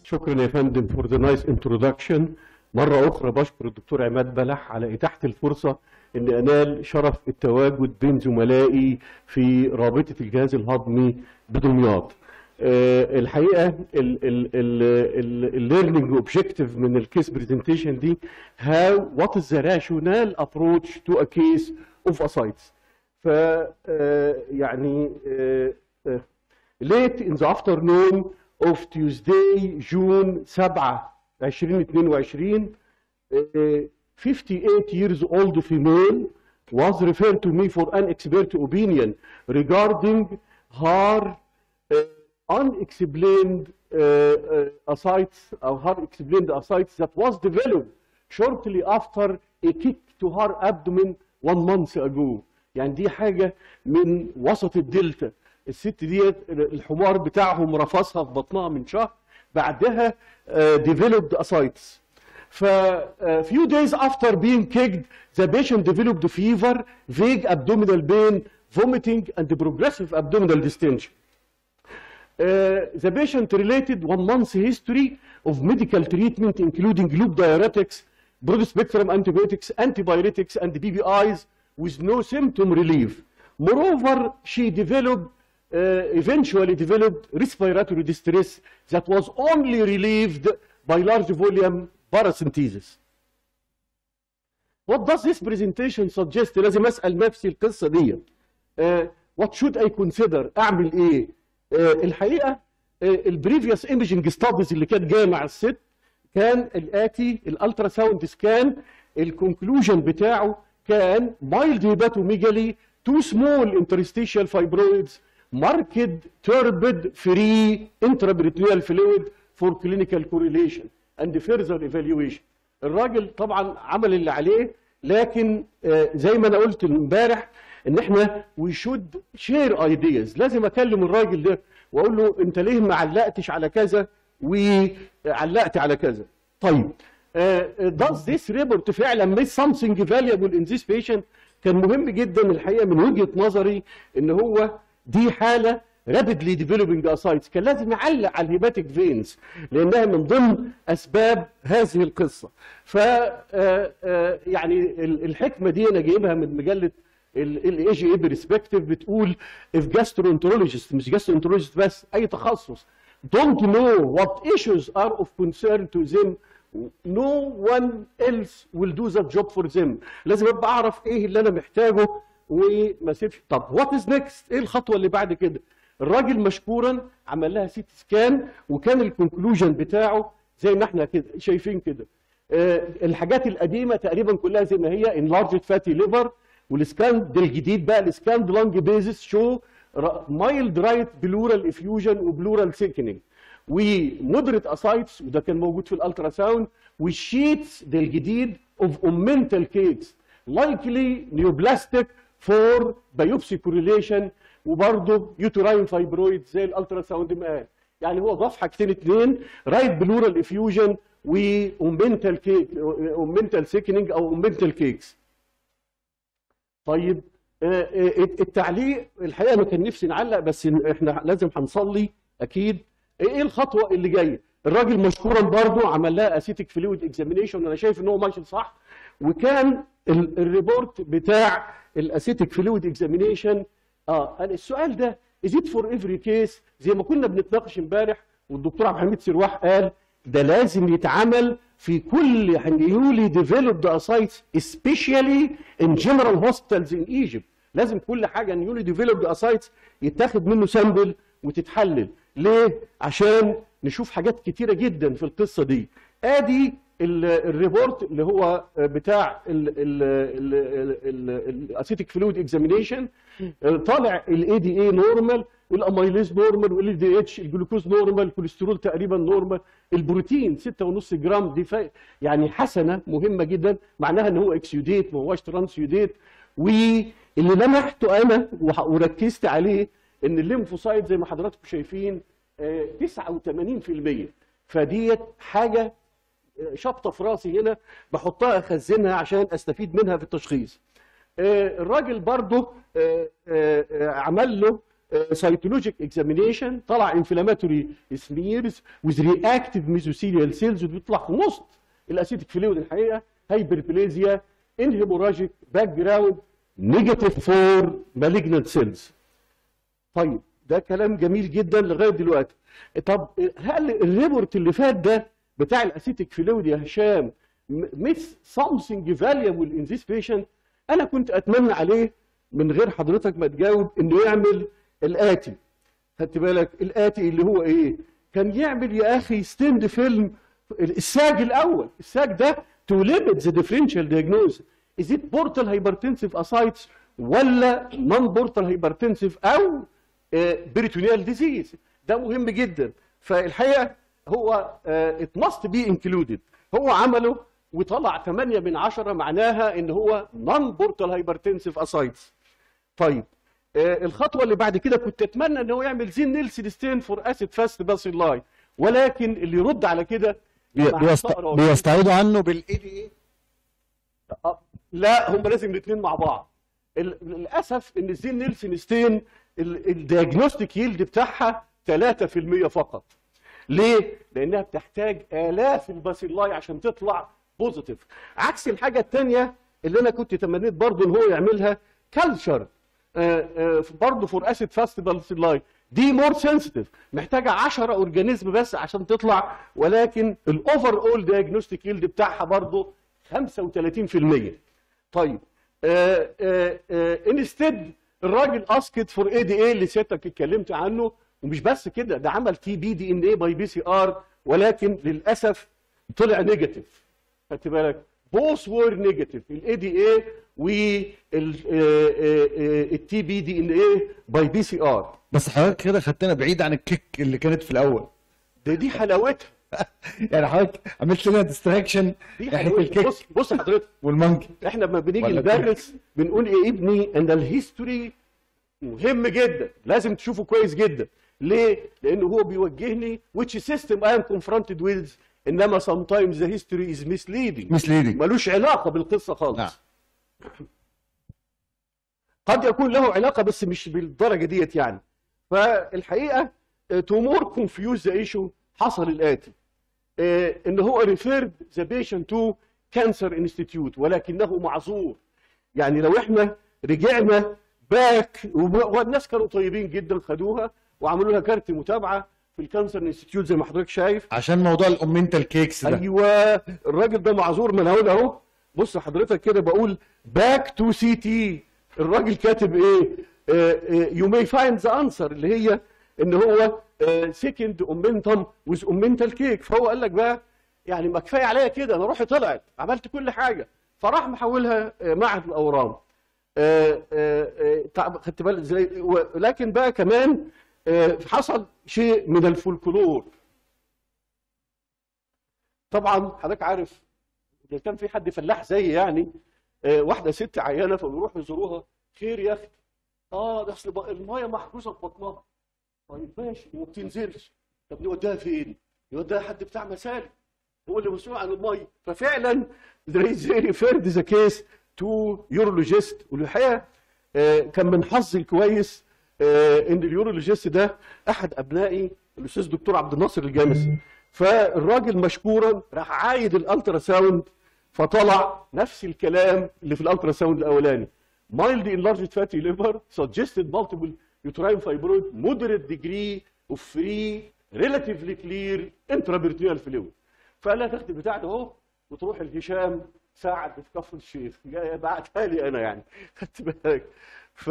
شكرا يا فندم فور ذا نايس انترودكشن مرة أخرى بشكر الدكتور عماد بلح على إتاحة الفرصة إن أنال شرف التواجد بين زملائي في رابطة الجهاز الهضمي بدمياط. آه، الحقيقة الليرنينج اوبجيكتيف من الكيس برزنتيشن دي how what is the rational approach to a case of ascites. ف آه، يعني آه، آه، late in the afternoon of Tuesday June 7 2022 uh, 58 years old female was referred to me for an expert opinion regarding her uh, unexplained uh, uh, ascites or her explained ascites that was developed shortly after a kick to her abdomen one month ago يعني دي حاجة من وسط الدلتا الست ديت الحمار بتاعهم رفصها في بطنها من شهر بعدها uh, developed ascites ف uh, few days after being kicked the patient developed fever vague abdominal pain vomiting and progressive abdominal distension Uh, the patient related one month's history of medical treatment including loop diuretics, broad spectrum antibiotics, antipyretics, and BBIs with no symptom relief. Moreover, she developed, uh, eventually developed respiratory distress that was only relieved by large volume paracentesis. What does this presentation suggest? لازم اسال نفسي القصه دي. Uh, what should I consider؟ اعمل ايه؟ uh, الحقيقه البريفيوس ايمجنج ستاديز اللي كانت جايه مع الست كان الاتي الالترا ساوند سكان الكونكلوجن بتاعه كان مايلد هيباتوميجالي تو سمول انترستيشال فايبرويدز ماركد توربد فري انترابريتنيال فلويد فور كلينيكال كوريليشن اند فيرذر ايفالويشن الراجل طبعا عمل اللي عليه لكن آه، زي ما انا قلت امبارح ان احنا وي شود شير ايدياز لازم اكلم الراجل ده واقول له انت ليه ما علقتش على كذا وعلقت على كذا طيب does this report فعلا miss something valuable in this patient كان مهم جدا الحقيقه من وجهه نظري ان هو دي حاله rapidly developing ascites كان لازم يعلق على الهيباتيك فينز لانها من ضمن اسباب هذه القصه ف آه، آه، يعني ال- الحكمه دي انا جايبها من مجله الاي جي اي برسبكتيف بتقول if gastroenterologist مش gastroenterologist بس اي تخصص don't know what issues are of concern to them no one else will do that job for them لازم ابقى اعرف ايه اللي انا محتاجه وما اسيبش طب وات از نيكست ايه الخطوه اللي بعد كده الراجل مشكورا عمل لها سيت سكان وكان الكونكلوجن بتاعه زي ما احنا كده شايفين كده آه، الحاجات القديمه تقريبا كلها زي ما هي انلارجد فاتي ليفر والسكان ده الجديد بقى السكان لانج بيزس شو مايلد رايت بلورال افيوجن وبلورال سيكنينج ومودريت اسايتس وده كان موجود في الالترا ساوند والشيتس ده الجديد اوف اومنتال كيكس لايكلي نيوبلاستيك فور بايوبسي كوريليشن وبرضه يوتراين فايبرويد زي الالترا ساوند ما قال يعني هو ضاف حاجتين اتنين رايت بلورال افيوجن واومنتال كيك اومنتال سيكنينج او اومنتال كيكس طيب آه، آه، التعليق الحقيقه انا كان نفسي نعلق بس احنا لازم هنصلي اكيد ايه الخطوه اللي جايه الراجل مشكورا برضو عمل لها اسيتيك فلويد اكزامينيشن انا شايف ان هو ماشي صح وكان ال- الريبورت بتاع الاسيتيك فلويد اكزامينيشن اه أنا السؤال ده از ات فور افري كيس زي ما كنا بنتناقش امبارح والدكتور عبد الحميد سرواح قال ده لازم يتعمل في كل نيولي ديفلوبد اسايتس especially in general hospitals in Egypt لازم كل حاجه نيولي ديفلوبد اسايتس يتاخد منه سامبل وتتحلل ليه عشان نشوف حاجات كتيره جدا في القصه دي ادي ال- الريبورت اللي هو بتاع الاسيتيك فلويد اكزامينيشن طالع الاي دي اي نورمال والاميليز نورمال والال دي اتش الجلوكوز نورمال الكوليسترول تقريبا نورمال البروتين 6.5 جرام دي فا- يعني حسنه مهمه جدا معناها ان هو اكسيوديت ما هوش ترانسيوديت واللي لمحته انا وح- وركزت عليه ان الليمفوسايت زي ما حضراتكم شايفين آه، 89% فديت حاجه آه، شابطه في راسي هنا بحطها اخزنها عشان استفيد منها في التشخيص آه، الراجل برضه آه، آه، آه، عمل له سيتولوجيك اكزامينيشن طلع انفلاماتوري سميرز وذ رياكتيف ميزوثيليال سيلز وبيطلع في وسط الاسيتيك فلويد الحقيقه هايبربليزيا ان هيموراجيك باك جراوند نيجاتيف فور مالجنت سيلز طيب ده كلام جميل جدا لغايه دلوقتي طب هل الريبورت اللي فات ده بتاع الاسيتيك فلويد يا هشام ميس something valuable in this patient انا كنت اتمنى عليه من غير حضرتك ما تجاوب انه يعمل الاتي خدت بالك الاتي اللي هو ايه كان يعمل يا اخي ستند فيلم الساج الاول الساج ده تو ليميت ذا ديفرنشال دياجنوز از ات بورتال هايبرتنسيف اسايتس ولا نون بورتال هايبرتنسيف او بريتونيال ديزيز ده مهم جدا فالحقيقه هو ات ماست بي انكلودد هو عمله وطلع 8 من 10 معناها ان هو نون بورتال هايبرتنسيف اسايتس طيب آه الخطوه اللي بعد كده كنت اتمنى ان هو يعمل زين نيلسون ستين فور اسيد فاست باسيلاي ولكن اللي يرد على كده لما بيست... هتقرأ- بيستعيدوا عنه بالاي دي اي آه، لا هم لازم الاثنين مع بعض ال- للاسف ان الزين نيلسون ستين الدياجنوستيك يلد بتاعها 3% فقط ليه؟ لانها بتحتاج الاف الباسيلاي عشان تطلع بوزيتيف عكس الحاجه الثانيه اللي انا كنت تمنيت برضه ان هو يعملها كلتشر برضه فور اسيد فاست باسيلاي دي مور سنسيتيف محتاجه 10 اورجانيزم بس عشان تطلع ولكن الاوفر اول دياجنوستيك يلد بتاعها برضه 35% طيب انستد الراجل اسكت فور اي دي اي اللي سيادتك اتكلمت عنه ومش بس كده ده عمل تي بي دي ان اي باي بي سي ار ولكن للاسف طلع نيجاتيف خدت بالك بوث وور نيجاتيف الاي دي اي والتي بي دي ان اي باي بي سي ار بس حضرتك كده خدتنا بعيد عن الكيك اللي كانت في الاول ده دي حلاوتها يعني حضرتك عملت لنا ديستراكشن دي احنا في حلاوتها الكيك بص بص حضرتك والمانكي احنا لما بنيجي ولا ندرس بنقول يا ابني ان الهيستوري مهم جدا لازم تشوفه كويس جدا ليه؟ لانه هو بيوجهني which system I am confronted with انما sometimes the history is misleading misleading ملوش علاقه بالقصه خالص نعم. قد يكون له علاقه بس مش بالدرجه ديت يعني فالحقيقه تو مور كونفيوز ذا ايشو حصل الاتي آه، ان هو ريفيرد ذا بيشنت تو كانسر انستيتيوت ولكنه معذور يعني لو احنا رجعنا باك وب- والناس كانوا طيبين جدا خدوها وعملوا لها كارت متابعه في الكانسر انستيتيوت زي ما حضرتك شايف عشان موضوع الامنتال كيكس ده ايوه الراجل ده معذور من هنا اهو بص حضرتك كده بقول باك تو سي تي الراجل كاتب ايه يو ماي فايند ذا انسر اللي هي ان هو سكند اومنتم ويز اومنتال كيك فهو قال لك بقى يعني ما كفايه عليا كده انا روحي طلعت عملت كل حاجه فراح محولها آه، معهد الاورام آه، آه، آه، طب خدت بالك ازاي ولكن بقى كمان آه، حصل شيء من الفولكلور طبعا حضرتك عارف اذا كان في حد فلاح زي يعني آه، واحده ست عيانه فبيروحوا يزوروها خير يا اختي اه ده اصل بق- المايه محبوسه في بطنها طيب ماشي وما بتنزلش طب نوديها فين؟ يوديها حد بتاع مسالك هو اللي مسؤول عن المايه ففعلا زي ريفيرد ذا كيس تو يورولوجيست والحقيقه آه، كان من حظي الكويس آه، ان اليورولوجيست ده احد ابنائي الاستاذ دكتور عبد الناصر الجامسي فالراجل مشكورا راح عايد الالترا ساوند فطلع نفس الكلام اللي في الالترا ساوند الاولاني mild enlarged fatty liver suggested multiple uterine fibroid moderate degree of free relatively clear intraperitoneal fluid فقال لها تاخد البتاع ده اهو وتروح الهشام ساعد في كفر الشيخ جاي بعتها لي انا يعني خدت بالك ف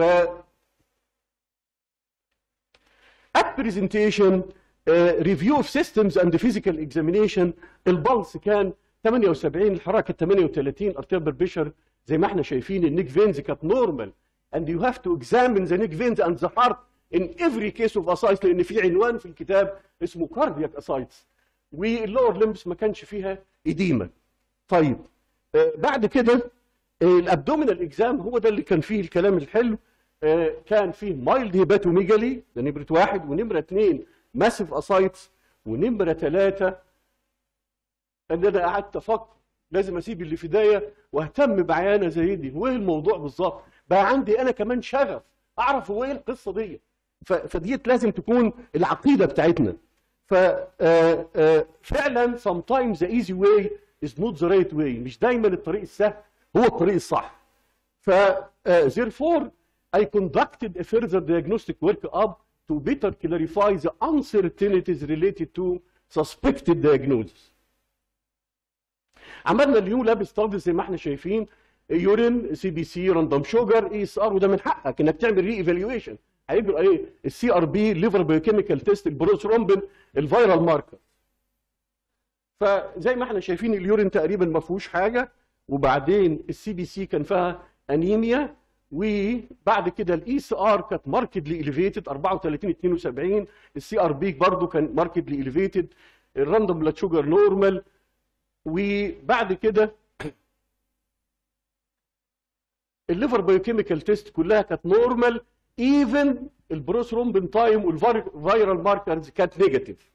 at presentation uh, review of systems and physical examination البلس كان 78 الحراره كانت 38 arterial pressure زي ما احنا شايفين النيك فينز كانت نورمال and you have to examine the neck veins and the heart in every case of ascites لان في عنوان في الكتاب اسمه cardiac ascites واللور لمبس ما كانش فيها اديمه طيب آه بعد كده آه الابدومينال اكزام هو ده اللي كان فيه الكلام الحلو آه كان فيه مايلد هيباتوميجالي ده نمره واحد ونمره اثنين ماسيف اسايتس ونمره ثلاثه ان انا قعدت افكر لازم اسيب اللي في ايديا واهتم بعيانه زي دي هو ايه الموضوع بالظبط بقى عندي انا كمان شغف اعرف هو ايه القصه دي ف- فديت لازم تكون العقيده بتاعتنا ففعلا sometimes the easy way is not the right way مش دايما الطريق السهل هو الطريق الصح ف uh, therefore I conducted a further diagnostic workup to better clarify the uncertainties related to suspected diagnosis. عملنا اليو لاب ستادي زي ما احنا شايفين يورين سي بي سي راندوم شوجر اي اس ار وده من حقك انك تعمل ري ايفالويشن هيجرى ايه السي ار بي الليفر بايوكيميكال تيست البروثرومبين الفيرال ماركر فزي ما احنا شايفين اليورين تقريبا ما فيهوش حاجه وبعدين السي بي سي كان فيها انيميا وبعد كده الاي سي ار كانت ماركتلي اليفيتد 34 72 السي ار بي برضه كان ماركتلي اليفيتد الراندوم بلاد شوجر نورمال وبعد كده الليفر بايوكيميكال تيست كلها كانت نورمال ايفن البروثرومبين تايم والفيرال ماركرز كانت نيجاتيف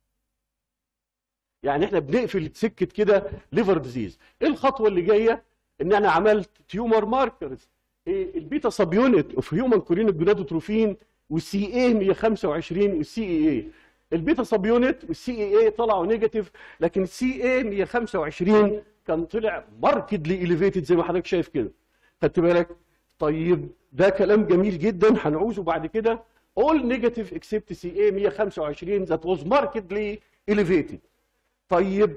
يعني احنا بنقفل سكه كده ليفر ديزيز ايه الخطوه اللي جايه ان انا عملت تيومر ماركرز إيه البيتا سب يونت اوف هيومن كورينيك جونادوتروفين والسي اي 125 والسي اي اي البيتا سب يونت والسي اي اي طلعوا نيجاتيف لكن السي اي 125 كان طلع ماركدلي اليفيتد زي ما حضرتك شايف كده خدت بالك طيب ده كلام جميل جدا هنعوزه بعد كده all negative except CA 125 that was markedly elevated طيب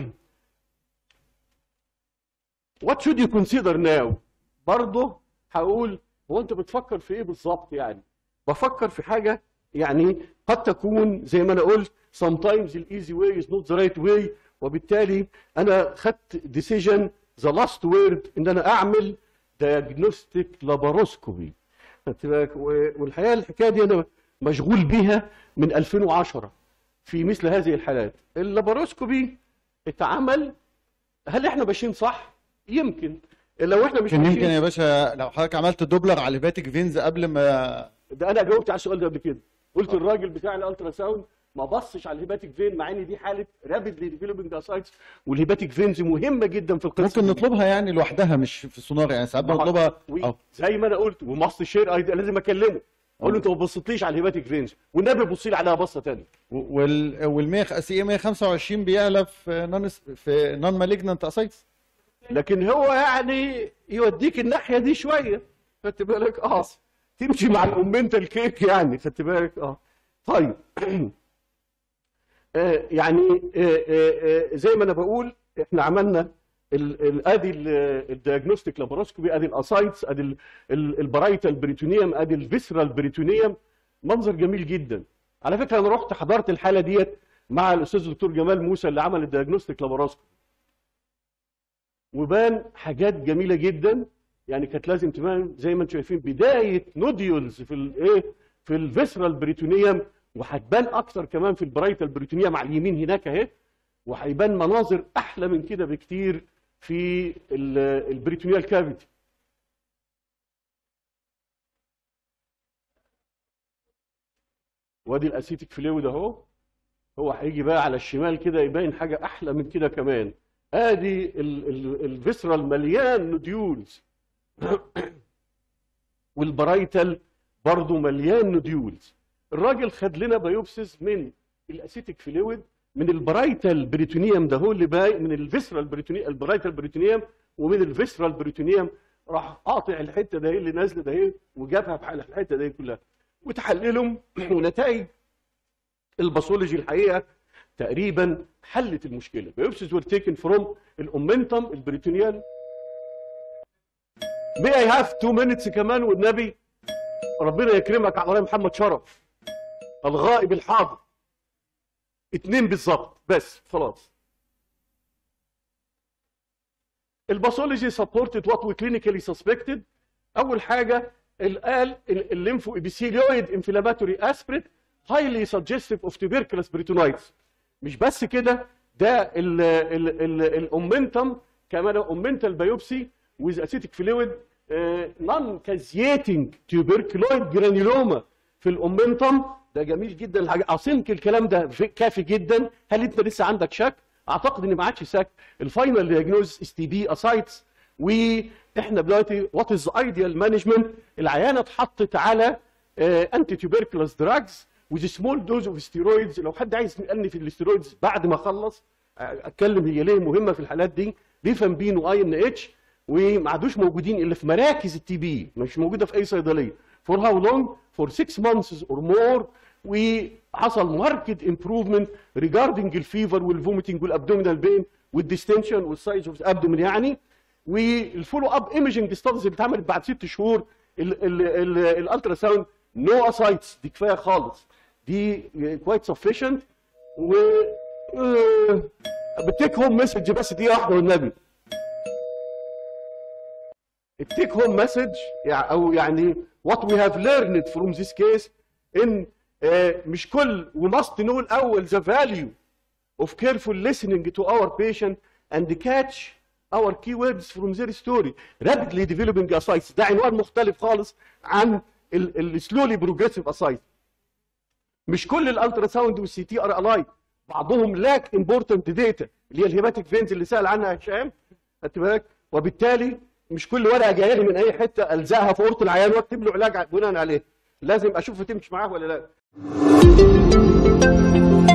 what should you consider now برضه هقول هو انت بتفكر في ايه بالظبط يعني بفكر في حاجه يعني قد تكون زي ما انا قلت sometimes the easy way is not the right way وبالتالي انا خدت decision the last word ان انا اعمل diagnostic laparoscopy خدت بالك و- والحقيقه الحكايه دي انا مشغول بيها من 2010 في مثل هذه الحالات اللاباروسكوبي اتعمل هل احنا ماشيين صح يمكن لو احنا مش كان يمكن ماشيين يا باشا لو حضرتك عملت دوبلر على الهيباتيك فينز قبل ما ده انا جاوبت على السؤال ده قبل كده قلت الراجل بتاع الالترا ساوند ما بصش على الهيباتيك فين مع ان دي حاله رابيدلي ديفلوبينج اسايتس والهيباتيك فينز مهمه جدا في القصه ممكن دي. نطلبها يعني لوحدها مش في السونار يعني ساعات بنطلبها و- أو زي ما انا قلت ومص شير ايضا لازم اكلمه اقول له انت ما بصيتليش على الهيباتيك فينز والنبي بص لي عليها بصه ثانيه وال وال 100 سي 125 بيعلى في نون في نون مالجنانت اسايتس لكن هو يعني يوديك الناحيه دي شويه خدت بالك اه تمشي مع الاومنتال كيك يعني خدت بالك اه طيب آه يعني آه آه آه، زي ما انا بقول احنا عملنا ال- ال- ادي الدياجنوستيك لاباروسكوبي ادي الاسايتس ادي ال- ال- البرايتال بريتونيوم ادي الفيسرال بريتونيوم منظر جميل جدا على فكره انا رحت حضرت الحاله ديت مع الاستاذ الدكتور جمال موسى اللي عمل الدياجنوستيك لاباروسكوبي وبان حاجات جميله جدا يعني كانت لازم تبان زي ما انتم شايفين بدايه نوديولز في الايه في الفيسرال بريتونيوم وهتبان اكتر كمان في البرايتال بريتونيوم على اليمين هناك اهي وهيبان مناظر احلى من كده بكتير في ال- البريتونيال كافيتي وادي الاسيتيك فلويد اهو هو هيجي بقى على الشمال كده يبين حاجه احلى من كده كمان ادي ال- ال- الفيسرال مليان نوديولز والبرايتال برضه مليان نوديولز الراجل خد لنا بايوبسيس من الاسيتيك فلويد من البرايتال بريتونيوم ده هو اللي باي من الفيسرال بريتونيوم البرايتال بريتونيوم ومن الفيسرال بريتونيوم راح قاطع الحته ده اللي نازله ده اهي وجابها في الحته دي كلها وتحللهم ونتائج الباثولوجي الحقيقه تقريبا حلت المشكله biopsies were taken from الاومنتم البريتونيال may I have two minutes كمان والنبي ربنا يكرمك على رأي محمد شرف الغائب الحاضر اتنين بالظبط بس خلاص الباثولوجي سبورتد وات وي كلينيكالي سسبكتد اول حاجه ال- قال الليمفو ابيثيليويد انفلاماتوري اسبريت هايلي سجستيف اوف تيبركلس بريتونايتس مش بس كده ده ال- ال- ال- الاومنتم كمان اومنتال بايوبسي ويز اسيتيك فلويد نون كازياتنج تيوبركلويد جرانيولوما في الاومنتم ده جميل جدا الحاجة اصنك الكلام ده في- كافي جدا هل انت لسه عندك شك اعتقد ان ما عادش شك الفاينل دياجنوز اس تي بي اسايتس واحنا دلوقتي وات از ايديال مانجمنت العيانه اتحطت على انتي تيوبركلوس دراجز وذ سمول دوز اوف ستيرويدز لو حد عايز يسالني في الاستيرويدز بعد ما اخلص آه، اتكلم هي ليه مهمه في الحالات دي ريفامبين واي ان اتش وما عادوش موجودين الا في مراكز التي بي مش موجوده في اي صيدليه فور هاو لونج فور 6 مانثس اور مور وحصل ماركت امبروفمنت ريجاردنج الفيفر والفوميتنج والابدومينال بين والديستنشن والسايز اوف الابدومين يعني والفولو اب ايمجنج ستاديز اللي اتعملت بعد ست شهور الالترا ساوند نو اسايتس دي كفايه خالص دي كويت سفيشنت و بتيك هوم مسج بس دي واحده والنبي التيك هوم مسج او يعني what we have learned from this case ان آه، مش كل we must know الاول the value of careful listening to our patient and catch our keywords from their story rapidly developing ascites ده عنوان مختلف خالص عن ال slowly progressive ascites مش كل الالترا ساوند والسي تي ار الايك بعضهم لاك امبورتنت داتا اللي هي الهيباتيك فينز اللي سال عنها هشام خدت بالك وبالتالي مش كل ورقه جايه لي من اي حته الزقها في اوضه العيان واكتب له علاج بناء عليه لازم اشوف تمشي معاه ولا لا